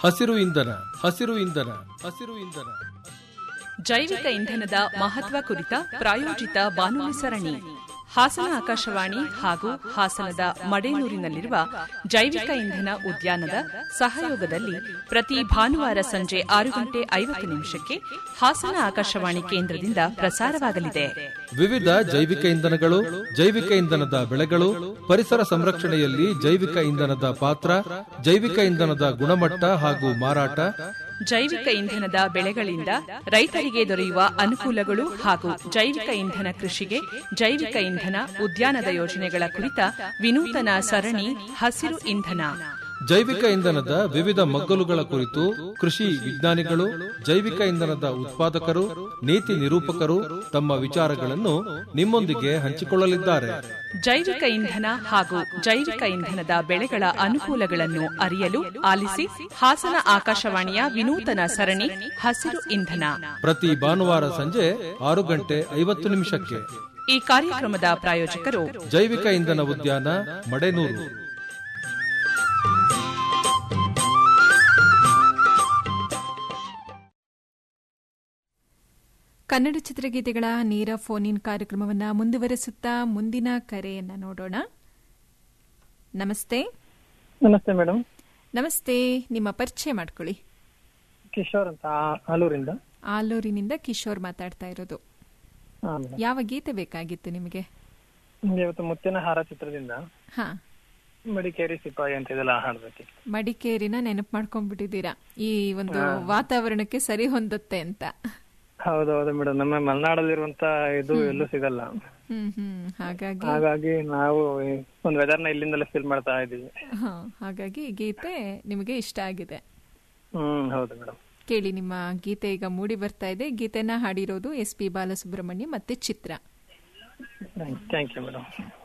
ಹಸಿರು ಇಂಧನ ಹಸಿರು ಇಂಧನ ಹಸಿರು ಇಂಧನ ಜೈವಿಕ ಇಂಧನದ ಮಹತ್ವ ಕುರಿತ ಪ್ರಾಯೋಜಿತ ಬಾನುಲಿ ಸರಣಿ ಹಾಸನ ಆಕಾಶವಾಣಿ ಹಾಗೂ ಹಾಸನದ ಮಡೇನೂರಿನಲ್ಲಿರುವ ಜೈವಿಕ ಇಂಧನ ಉದ್ಯಾನದ ಸಹಯೋಗದಲ್ಲಿ ಪ್ರತಿ ಭಾನುವಾರ ಸಂಜೆ ಆರು ಗಂಟೆ ಐವತ್ತು ನಿಮಿಷಕ್ಕೆ ಹಾಸನ ಆಕಾಶವಾಣಿ ಕೇಂದ್ರದಿಂದ ಪ್ರಸಾರವಾಗಲಿದೆ ವಿವಿಧ ಜೈವಿಕ ಇಂಧನಗಳು ಜೈವಿಕ ಇಂಧನದ ಬೆಳೆಗಳು ಪರಿಸರ ಸಂರಕ್ಷಣೆಯಲ್ಲಿ ಜೈವಿಕ ಇಂಧನದ ಪಾತ್ರ ಜೈವಿಕ ಇಂಧನದ ಗುಣಮಟ್ಟ ಹಾಗೂ ಮಾರಾಟ ಜೈವಿಕ ಇಂಧನದ ಬೆಳೆಗಳಿಂದ ರೈತರಿಗೆ ದೊರೆಯುವ ಅನುಕೂಲಗಳು ಹಾಗೂ ಜೈವಿಕ ಇಂಧನ ಕೃಷಿಗೆ ಜೈವಿಕ ಇಂಧನ ಉದ್ಯಾನದ ಯೋಜನೆಗಳ ಕುರಿತ ವಿನೂತನ ಸರಣಿ ಹಸಿರು ಇಂಧನ ಜೈವಿಕ ಇಂಧನದ ವಿವಿಧ ಮಗ್ಗಲುಗಳ ಕುರಿತು ಕೃಷಿ ವಿಜ್ಞಾನಿಗಳು ಜೈವಿಕ ಇಂಧನದ ಉತ್ಪಾದಕರು ನೀತಿ ನಿರೂಪಕರು ತಮ್ಮ ವಿಚಾರಗಳನ್ನು ನಿಮ್ಮೊಂದಿಗೆ ಹಂಚಿಕೊಳ್ಳಲಿದ್ದಾರೆ ಜೈವಿಕ ಇಂಧನ ಹಾಗೂ ಜೈವಿಕ ಇಂಧನದ ಬೆಳೆಗಳ ಅನುಕೂಲಗಳನ್ನು ಅರಿಯಲು ಆಲಿಸಿ ಹಾಸನ ಆಕಾಶವಾಣಿಯ ವಿನೂತನ ಸರಣಿ ಹಸಿರು ಇಂಧನ ಪ್ರತಿ ಭಾನುವಾರ ಸಂಜೆ ಆರು ಗಂಟೆ ಐವತ್ತು ನಿಮಿಷಕ್ಕೆ ಈ ಕಾರ್ಯಕ್ರಮದ ಪ್ರಾಯೋಜಕರು ಜೈವಿಕ ಇಂಧನ ಉದ್ಯಾನ ಮಡೆನೂರು ಕನ್ನಡ ಚಿತ್ರಗೀತೆಗಳ ನೇರ ಫೋನ್ ಇನ್ ಕಾರ್ಯಕ್ರಮವನ್ನು ಮುಂದುವರೆಸುತ್ತಾ ಮುಂದಿನ ಕರೆಯನ್ನ ನೋಡೋಣ ನಮಸ್ತೆ ನಮಸ್ತೆ ಮೇಡಮ್ ನಮಸ್ತೆ ನಿಮ್ಮ ಪರಿಚಯ ಮಾಡ್ಕೊಳ್ಳಿ ಕಿಶೋರ್ ಅಂತ ಆ- ಆಲೂರಿಂದ ಆಲೂರಿನಿಂದ ಕಿಶೋರ್ ಮಾತಾಡ್ತಾ ಇರೋದು ಹಾ ಮೇಡಮ್ ಯಾವ ಗೀತೆ ಬೇಕಾಗಿತ್ತು ನಿಮಗೆ ನಿಮ್ಗೆ ಇವತ್ತು ಮುತ್ತಿನ ಹಾರ ಚಿತ್ರದಿಂದ ಹಾ ಮಡಿಕೇರಿ ಸಿಪಾಯಿ ಅಂತ ಇದೆಲ್ಲ ಹಾಡ್ಬೇಕಿತ್ತು ಮಡಿಕೇರಿನ ನೆನಪು ಮಾಡ್ಕೊಂಡ್ಬಿಟ್ಟಿದ್ದೀರಾ ಈ ಒಂದು ವಾತಾವರಣಕ್ಕೆ ಸರಿ ಹೊಂದುತ್ತೆ ಅಂತ ಹೌದೌದು ಮೇಡಮ್ ನಮ್ಮ ಮಲೆನಾಡಲ್ಲಿರುವಂತ ಇದು ಎಲ್ಲೂ ಸಿಗಲ್ಲ ಹ್ಮ್ ಹ್ಮ್ ಹಾಗಾಗಿ ಹಾಗಾಗಿ ನಾವು ಈ ಒಂದು ವೆದರ್ನ ಇಲ್ಲಿಂದಲೇ ಫೀಲ್ ಮಾಡ್ತಾ ಇದೀವಿ ಹಾ ಹಾಗಾಗಿ ಈ ಗೀತೆ ನಿಮಗೆ ಇಷ್ಟ ಆಗಿದೆ ಹ್ಮ್ ಹೌದು ಮೇಡಮ್ ಕೇಳಿ ನಿಮ್ಮ ಗೀತೆ ಈಗ ಮೂಡಿ ಬರ್ತಾ ಇದೆ ಗೀತೆನ ಹಾಡಿರೋದು ಎಸ್ ಪಿ ಬಾಲಸುಬ್ರಹ್ಮಣ್ಯ ಮತ್ತೆ ಚಿತ್ರ ಥ್ಯಾಂಕ್ ಯು ಮೇಡಮ್